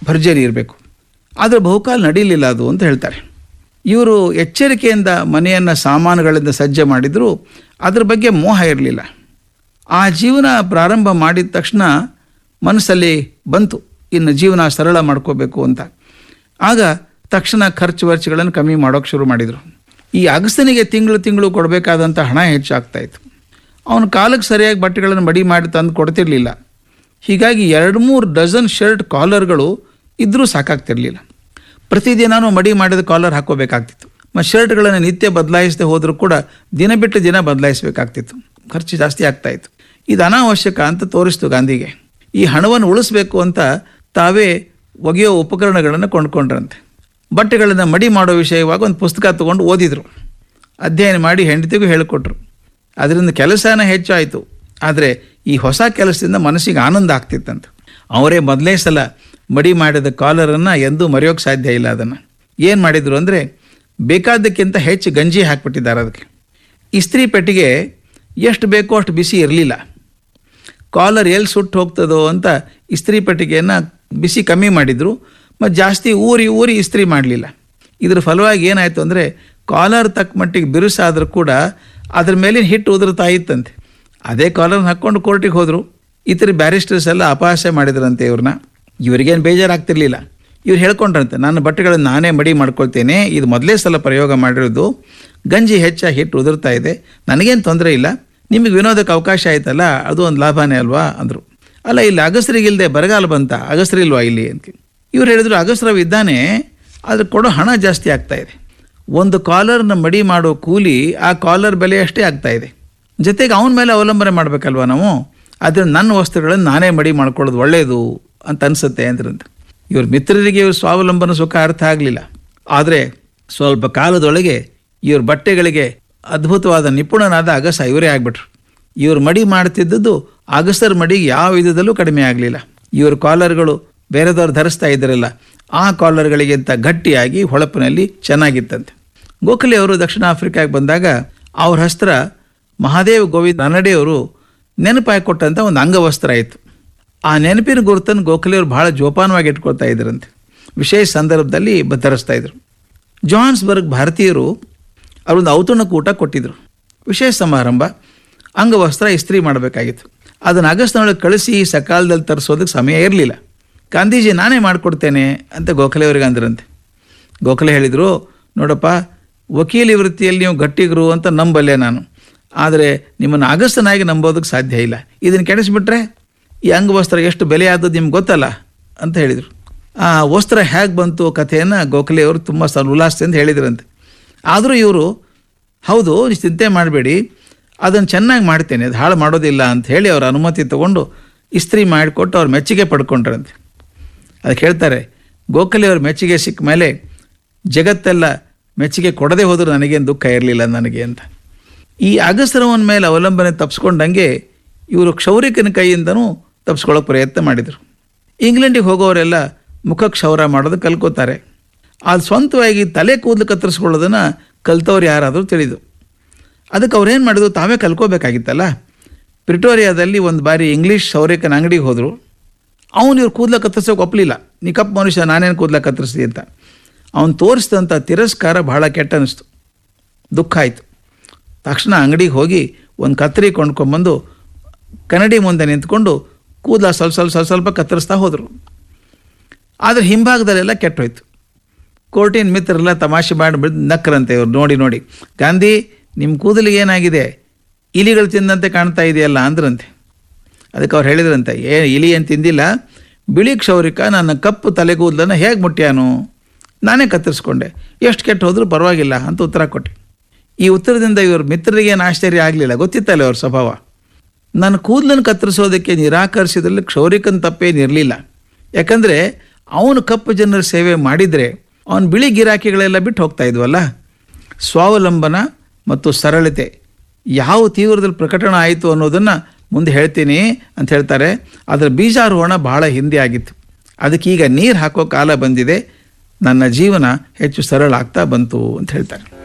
ಭರ್ಜರಿ ಇರಬೇಕು ಆದರೆ ಬಹುಕಾಲ ನಡೀಲಿಲ್ಲ ಅದು ಅಂತ ಹೇಳ್ತಾರೆ ಇವರು ಎಚ್ಚರಿಕೆಯಿಂದ ಮನೆಯನ್ನು ಸಾಮಾನುಗಳಿಂದ ಸಜ್ಜೆ ಮಾಡಿದರೂ ಅದ್ರ ಬಗ್ಗೆ ಮೋಹ ಇರಲಿಲ್ಲ ಆ ಜೀವನ ಪ್ರಾರಂಭ ಮಾಡಿದ ತಕ್ಷಣ ಮನಸ್ಸಲ್ಲಿ ಬಂತು ಇನ್ನು ಜೀವನ ಸರಳ ಮಾಡ್ಕೋಬೇಕು ಅಂತ ಆಗ ತಕ್ಷಣ ಖರ್ಚು ವೆಚ್ಚಗಳನ್ನು ಕಮ್ಮಿ ಮಾಡೋಕ್ಕೆ ಶುರು ಮಾಡಿದರು ಈ ಅಗಸ್ತನಿಗೆ ತಿಂಗಳು ತಿಂಗಳು ಕೊಡಬೇಕಾದಂಥ ಹಣ ಹೆಚ್ಚಾಗ್ತಾ ಇತ್ತು ಅವನ ಕಾಲಕ್ಕೆ ಸರಿಯಾಗಿ ಬಟ್ಟೆಗಳನ್ನು ಮಡಿ ಮಾಡಿ ತಂದು ಕೊಡ್ತಿರ್ಲಿಲ್ಲ ಹೀಗಾಗಿ ಎರಡು ಮೂರು ಡಜನ್ ಶರ್ಟ್ ಕಾಲರ್ಗಳು ಇದ್ದರೂ ಸಾಕಾಗ್ತಿರ್ಲಿಲ್ಲ ಪ್ರತಿದಿನವೂ ಮಡಿ ಮಾಡಿದ ಕಾಲರ್ ಹಾಕೋಬೇಕಾಗ್ತಿತ್ತು ಮತ್ತು ಶರ್ಟ್ಗಳನ್ನು ನಿತ್ಯ ಬದಲಾಯಿಸದೆ ಹೋದರೂ ಕೂಡ ದಿನ ಬಿಟ್ಟು ದಿನ ಬದಲಾಯಿಸಬೇಕಾಗ್ತಿತ್ತು ಖರ್ಚು ಜಾಸ್ತಿ ಆಗ್ತಾ ಇತ್ತು ಇದು ಅನಾವಶ್ಯಕ ಅಂತ ತೋರಿಸ್ತು ಗಾಂಧಿಗೆ ಈ ಹಣವನ್ನು ಉಳಿಸ್ಬೇಕು ಅಂತ ತಾವೇ ಒಗೆಯೋ ಉಪಕರಣಗಳನ್ನು ಕೊಂಡ್ಕೊಂಡ್ರಂತೆ ಬಟ್ಟೆಗಳನ್ನು ಮಡಿ ಮಾಡೋ ವಿಷಯವಾಗಿ ಒಂದು ಪುಸ್ತಕ ತಗೊಂಡು ಓದಿದರು ಅಧ್ಯಯನ ಮಾಡಿ ಹೆಂಡತಿಗೂ ಹೇಳಿಕೊಟ್ರು ಅದರಿಂದ ಕೆಲಸನ ಹೆಚ್ಚಾಯಿತು ಆದರೆ ಈ ಹೊಸ ಕೆಲಸದಿಂದ ಮನಸ್ಸಿಗೆ ಆನಂದ ಆಗ್ತಿತ್ತಂತ ಅವರೇ ಮೊದಲೇ ಸಲ ಮಡಿ ಮಾಡಿದ ಕಾಲರನ್ನು ಎಂದೂ ಮರೆಯೋಕ್ಕೆ ಸಾಧ್ಯ ಇಲ್ಲ ಅದನ್ನು ಏನು ಮಾಡಿದರು ಅಂದರೆ ಬೇಕಾದ್ದಕ್ಕಿಂತ ಹೆಚ್ಚು ಗಂಜಿ ಹಾಕ್ಬಿಟ್ಟಿದ್ದಾರೆ ಅದಕ್ಕೆ ಇಸ್ತ್ರಿ ಪೆಟ್ಟಿಗೆ ಎಷ್ಟು ಬೇಕೋ ಅಷ್ಟು ಬಿಸಿ ಇರಲಿಲ್ಲ ಕಾಲರ್ ಎಲ್ಲಿ ಸುಟ್ಟು ಹೋಗ್ತದೋ ಅಂತ ಇಸ್ತ್ರಿ ಪೆಟ್ಟಿಗೆಯನ್ನು ಬಿಸಿ ಕಮ್ಮಿ ಮಾಡಿದರು ಮತ್ತು ಜಾಸ್ತಿ ಊರಿ ಊರಿ ಇಸ್ತ್ರಿ ಮಾಡಲಿಲ್ಲ ಇದ್ರ ಫಲವಾಗಿ ಏನಾಯಿತು ಅಂದರೆ ಕಾಲರ್ ತಕ್ಕ ಮಟ್ಟಿಗೆ ಬಿರುಸಾದರೂ ಕೂಡ ಅದ್ರ ಮೇಲಿನ ಹಿಟ್ಟು ಉದುರ್ತಾ ಇತ್ತಂತೆ ಅದೇ ಕಾಲರ್ನ ಹಾಕ್ಕೊಂಡು ಕೋರ್ಟಿಗೆ ಹೋದರು ಇತರ ಬ್ಯಾರಿಸ್ಟರ್ಸ್ ಎಲ್ಲ ಅಪಹಾಸ್ಯ ಮಾಡಿದ್ರಂತೆ ಇವ್ರನ್ನ ಇವ್ರಿಗೇನು ಬೇಜಾರಾಗ್ತಿರ್ಲಿಲ್ಲ ಇವ್ರು ಹೇಳ್ಕೊಂಡ್ರಂತೆ ನನ್ನ ಬಟ್ಟೆಗಳನ್ನು ನಾನೇ ಮಡಿ ಮಾಡ್ಕೊಳ್ತೇನೆ ಇದು ಮೊದಲೇ ಸಲ ಪ್ರಯೋಗ ಮಾಡಿರೋದು ಗಂಜಿ ಹೆಚ್ಚಾಗಿ ಹಿಟ್ಟು ಉದುರ್ತಾ ಇದೆ ನನಗೇನು ತೊಂದರೆ ಇಲ್ಲ ನಿಮಗೆ ವಿನೋದಕ್ಕೆ ಅವಕಾಶ ಆಯ್ತಲ್ಲ ಅದು ಒಂದು ಲಾಭನೇ ಅಲ್ವಾ ಅಂದರು ಅಲ್ಲ ಇಲ್ಲಿ ಅಗಸ್ರಿಗಿಲ್ಲದೆ ಬರಗಾಲ ಬಂತ ಅಗಸ್ರಿಲ್ವಾ ಇಲ್ಲಿ ಅಂತ ಇವ್ರು ಹೇಳಿದ್ರು ಅಗಸ್ರವ್ ಇದ್ದಾನೆ ಆದರೆ ಕೊಡೋ ಹಣ ಜಾಸ್ತಿ ಆಗ್ತಾ ಇದೆ ಒಂದು ಕಾಲರ್ನ ಮಡಿ ಮಾಡೋ ಕೂಲಿ ಆ ಕಾಲರ್ ಬೆಲೆ ಅಷ್ಟೇ ಆಗ್ತಾ ಇದೆ ಜೊತೆಗೆ ಅವನ ಮೇಲೆ ಅವಲಂಬನೆ ಮಾಡಬೇಕಲ್ವ ನಾವು ಆದರೆ ನನ್ನ ವಸ್ತುಗಳನ್ನು ನಾನೇ ಮಡಿ ಮಾಡ್ಕೊಳ್ಳೋದು ಒಳ್ಳೆಯದು ಅಂತ ಅನಿಸುತ್ತೆ ಅಂದ್ರಂತೆ ಇವ್ರ ಮಿತ್ರರಿಗೆ ಇವ್ರ ಸ್ವಾವಲಂಬನ ಸುಖ ಅರ್ಥ ಆಗಲಿಲ್ಲ ಆದರೆ ಸ್ವಲ್ಪ ಕಾಲದೊಳಗೆ ಇವ್ರ ಬಟ್ಟೆಗಳಿಗೆ ಅದ್ಭುತವಾದ ನಿಪುಣನಾದ ಅಗಸ ಇವರೇ ಆಗ್ಬಿಟ್ರು ಇವ್ರು ಮಡಿ ಮಾಡ್ತಿದ್ದದ್ದು ಅಗಸರ ಮಡಿಗೆ ಯಾವ ವಿಧದಲ್ಲೂ ಕಡಿಮೆ ಆಗಲಿಲ್ಲ ಇವ್ರ ಕಾಲರ್ಗಳು ಬೇರೆದವ್ರು ಧರಿಸ್ತಾ ಇದ್ದರಲ್ಲ ಆ ಕಾಲರ್ಗಳಿಗಿಂತ ಗಟ್ಟಿಯಾಗಿ ಹೊಳಪಿನಲ್ಲಿ ಚೆನ್ನಾಗಿತ್ತಂತೆ ಗೋಖಲೆ ಅವರು ದಕ್ಷಿಣ ಆಫ್ರಿಕಾಗೆ ಬಂದಾಗ ಅವ್ರ ಹಸ್ತ್ರ ಮಹಾದೇವ್ ಗೋವಿಂದ ನನ್ನಡೆಯವರು ನೆನಪಾಗಿ ಕೊಟ್ಟಂಥ ಒಂದು ಅಂಗವಸ್ತ್ರ ಆಯಿತು ಆ ನೆನಪಿನ ಗುರುತನ್ನು ಗೋಖಲೆಯವರು ಬಹಳ ಜೋಪಾನವಾಗಿ ಇಟ್ಕೊಳ್ತಾ ಇದ್ರಂತೆ ವಿಶೇಷ ಸಂದರ್ಭದಲ್ಲಿ ಧರಿಸ್ತಾ ಇದ್ರು ಜಾನ್ಸ್ಬರ್ಗ್ ಭಾರತೀಯರು ಅವರೊಂದು ಔತಣಕೂಟ ಕೊಟ್ಟಿದ್ರು ವಿಶೇಷ ಸಮಾರಂಭ ಅಂಗವಸ್ತ್ರ ಇಸ್ತ್ರಿ ಮಾಡಬೇಕಾಗಿತ್ತು ಅದನ್ನು ಆಗಸ್ಟ್ನೊಳಗೆ ಕಳಿಸಿ ಸಕಾಲದಲ್ಲಿ ತರಿಸೋದಕ್ಕೆ ಸಮಯ ಇರಲಿಲ್ಲ ಗಾಂಧೀಜಿ ನಾನೇ ಮಾಡಿಕೊಡ್ತೇನೆ ಅಂತ ಗೋಖಲೆ ಅವರಿಗೆ ಅಂದ್ರಂತೆ ಗೋಖಲೆ ಹೇಳಿದರು ನೋಡಪ್ಪ ವಕೀಲಿ ವೃತ್ತಿಯಲ್ಲಿ ನೀವು ಗಟ್ಟಿಗರು ಅಂತ ನಂಬಲ್ಲೆ ನಾನು ಆದರೆ ನಿಮ್ಮನ್ನು ಅಗಸ್ತನಾಗಿ ನಂಬೋದಕ್ಕೆ ಸಾಧ್ಯ ಇಲ್ಲ ಇದನ್ನು ಕೆಡಿಸ್ಬಿಟ್ರೆ ಈ ಅಂಗವಸ್ತ್ರ ಎಷ್ಟು ಬೆಲೆ ಆದದ್ದು ನಿಮ್ಗೆ ಗೊತ್ತಲ್ಲ ಅಂತ ಹೇಳಿದರು ಆ ವಸ್ತ್ರ ಹೇಗೆ ಬಂತು ಕಥೆಯನ್ನು ಗೋಖಲೆ ಅವರು ತುಂಬ ಸ ಉಲ್ಲಾಸದಿಂದ ಹೇಳಿದ್ರಂತೆ ಆದರೂ ಇವರು ಹೌದು ನೀವು ಚಿಂತೆ ಮಾಡಬೇಡಿ ಅದನ್ನು ಚೆನ್ನಾಗಿ ಮಾಡ್ತೇನೆ ಅದು ಹಾಳು ಮಾಡೋದಿಲ್ಲ ಅಂತ ಹೇಳಿ ಅವ್ರ ಅನುಮತಿ ತಗೊಂಡು ಇಸ್ತ್ರಿ ಮಾಡಿಕೊಟ್ಟು ಅವ್ರ ಮೆಚ್ಚುಗೆ ಪಡ್ಕೊಂಡ್ರಂತೆ ಅದಕ್ಕೆ ಹೇಳ್ತಾರೆ ಗೋಖಲೆ ಅವ್ರ ಮೆಚ್ಚುಗೆ ಸಿಕ್ಕ ಮೇಲೆ ಜಗತ್ತೆಲ್ಲ ಮೆಚ್ಚುಗೆ ಕೊಡದೆ ಹೋದರೂ ನನಗೇನು ದುಃಖ ಇರಲಿಲ್ಲ ನನಗೆ ಅಂತ ಈ ಅಗಸರವನ ಮೇಲೆ ಅವಲಂಬನೆ ತಪ್ಪಿಸ್ಕೊಂಡಂಗೆ ಇವರು ಕ್ಷೌರಿಕನ ಕೈಯಿಂದನೂ ತಪ್ಪಿಸ್ಕೊಳ್ಳೋಕೆ ಪ್ರಯತ್ನ ಮಾಡಿದರು ಇಂಗ್ಲೆಂಡಿಗೆ ಹೋಗೋರೆಲ್ಲ ಮುಖ ಕ್ಷೌರ ಮಾಡೋದು ಕಲ್ಕೋತಾರೆ ಅದು ಸ್ವಂತವಾಗಿ ತಲೆ ಕೂದಲು ಕತ್ತರಿಸ್ಕೊಳ್ಳೋದನ್ನು ಕಲ್ತವ್ರು ಯಾರಾದರೂ ತಿಳಿದು ಅದಕ್ಕೆ ಅವ್ರೇನು ಮಾಡಿದ್ರು ತಾವೇ ಕಲ್ಕೋಬೇಕಾಗಿತ್ತಲ್ಲ ಪ್ರಿಟೋರಿಯಾದಲ್ಲಿ ಒಂದು ಬಾರಿ ಇಂಗ್ಲೀಷ್ ಸೌರಿಕನ ಅಂಗಡಿಗೆ ಹೋದರು ಅವನು ಇವ್ರು ಕೂದಲ ಕತ್ತರಿಸೋಕೆ ಒಪ್ಪಲಿಲ್ಲ ನೀ ಕಪ್ ಮನುಷ್ಯ ನಾನೇನು ಕೂದಲ ಕತ್ತರಿಸ್ದಿ ಅಂತ ಅವನು ತೋರಿಸಿದಂಥ ತಿರಸ್ಕಾರ ಬಹಳ ಕೆಟ್ಟ ಅನ್ನಿಸ್ತು ದುಃಖ ಆಯಿತು ತಕ್ಷಣ ಅಂಗಡಿಗೆ ಹೋಗಿ ಒಂದು ಕತ್ತರಿ ಕೊಂಡ್ಕೊಂಬಂದು ಕನ್ನಡಿ ಮುಂದೆ ನಿಂತ್ಕೊಂಡು ಕೂದಲ ಸ್ವಲ್ಪ ಸ್ವಲ್ಪ ಸ್ವಲ್ಪ ಸ್ವಲ್ಪ ಕತ್ತರಿಸ್ತಾ ಹೋದರು ಆದರೆ ಹಿಂಭಾಗದಲ್ಲೆಲ್ಲ ಕೆಟ್ಟೋಯ್ತು ಕೋರ್ಟಿನ ಮಿತ್ರರೆಲ್ಲ ತಮಾಷೆ ಮಾಡಿ ಬಿಡ್ ನಕ್ಕರಂತೆ ಇವ್ರು ನೋಡಿ ನೋಡಿ ಗಾಂಧಿ ನಿಮ್ಮ ಕೂದಲಿಗೆ ಏನಾಗಿದೆ ಇಲಿಗಳು ತಿಂದಂತೆ ಕಾಣ್ತಾ ಇದೆಯಲ್ಲ ಅಂದ್ರಂತೆ ಅದಕ್ಕೆ ಅವ್ರು ಹೇಳಿದ್ರಂತೆ ಏ ಇಲಿ ಏನು ತಿಂದಿಲ್ಲ ಬಿಳಿ ಕ್ಷೌರಿಕ ನನ್ನ ಕಪ್ಪು ತಲೆಗೂದಲನ್ನು ಹೇಗೆ ಮುಟ್ಟ್ಯಾನು ನಾನೇ ಕತ್ತರಿಸ್ಕೊಂಡೆ ಎಷ್ಟು ಕೆಟ್ಟು ಹೋದರೂ ಪರವಾಗಿಲ್ಲ ಅಂತ ಉತ್ತರ ಕೊಟ್ಟೆ ಈ ಉತ್ತರದಿಂದ ಇವ್ರ ಮಿತ್ರರಿಗೇನು ಆಶ್ಚರ್ಯ ಆಗಲಿಲ್ಲ ಗೊತ್ತಿತ್ತಲ್ಲ ಅವ್ರ ಸ್ವಭಾವ ನನ್ನ ಕೂದಲನ್ನು ಕತ್ತರಿಸೋದಕ್ಕೆ ನಿರಾಕರಿಸಿದ್ರಲ್ಲಿ ಕ್ಷೌರಿಕನ ತಪ್ಪೇನಿರಲಿಲ್ಲ ಯಾಕಂದರೆ ಅವನು ಕಪ್ಪು ಜನರ ಸೇವೆ ಮಾಡಿದರೆ ಅವನು ಬಿಳಿ ಗಿರಾಕಿಗಳೆಲ್ಲ ಬಿಟ್ಟು ಹೋಗ್ತಾ ಇದ್ವಲ್ಲ ಸ್ವಾವಲಂಬನ ಮತ್ತು ಸರಳತೆ ಯಾವ ತೀವ್ರದಲ್ಲಿ ಪ್ರಕಟಣ ಆಯಿತು ಅನ್ನೋದನ್ನು ಮುಂದೆ ಹೇಳ್ತೀನಿ ಅಂತ ಹೇಳ್ತಾರೆ ಅದರ ಬೀಜಾರೋಹಣ ಬಹಳ ಹಿಂದೆ ಆಗಿತ್ತು ಅದಕ್ಕೀಗ ನೀರು ಹಾಕೋ ಕಾಲ ಬಂದಿದೆ ನನ್ನ ಜೀವನ ಹೆಚ್ಚು ಸರಳ ಆಗ್ತಾ ಬಂತು ಅಂತ ಹೇಳ್ತಾರೆ